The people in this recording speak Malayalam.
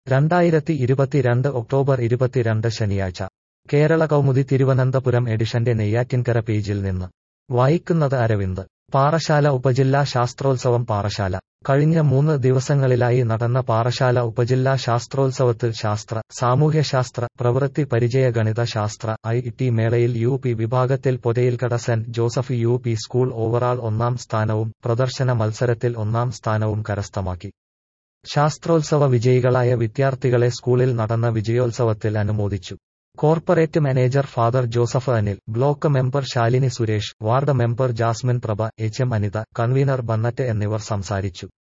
രണ്ടായിരത്തി ഇരുപത്തിരണ്ട് ഒക്ടോബർ ഇരുപത്തിരണ്ട് ശനിയാഴ്ച കേരള കൗമുദി തിരുവനന്തപുരം എഡിഷന്റെ നെയ്യാറ്റിൻകര പേജിൽ നിന്ന് വായിക്കുന്നത് അരവിന്ദ് പാറശാല ഉപജില്ലാ ശാസ്ത്രോത്സവം പാറശാല കഴിഞ്ഞ മൂന്ന് ദിവസങ്ങളിലായി നടന്ന പാറശാല ഉപജില്ലാ ശാസ്ത്രോത്സവത്തിൽ ശാസ്ത്ര സാമൂഹ്യശാസ്ത്ര പ്രവൃത്തി പരിചയ ഗണിത ശാസ്ത്ര ഐ ടി മേളയിൽ യു പി വിഭാഗത്തിൽ Porayilkada saint Joseph U P school overall ഒന്നാം സ്ഥാനവും പ്രദർശന മത്സരത്തിൽ ഒന്നാം സ്ഥാനവും കരസ്ഥമാക്കി ശാസ്ത്രോത്സവ വിജയികളായ വിദ്യാർത്ഥികളെ സ്കൂളിൽ നടന്ന വിജയോത്സവത്തിൽ അനുമോദിച്ചു corporate manager father Joseph Anil block member Shalini Suresh ward member Jasmine Prabha H M Anitha convener Bennett എന്നിവർ സംസാരിച്ചു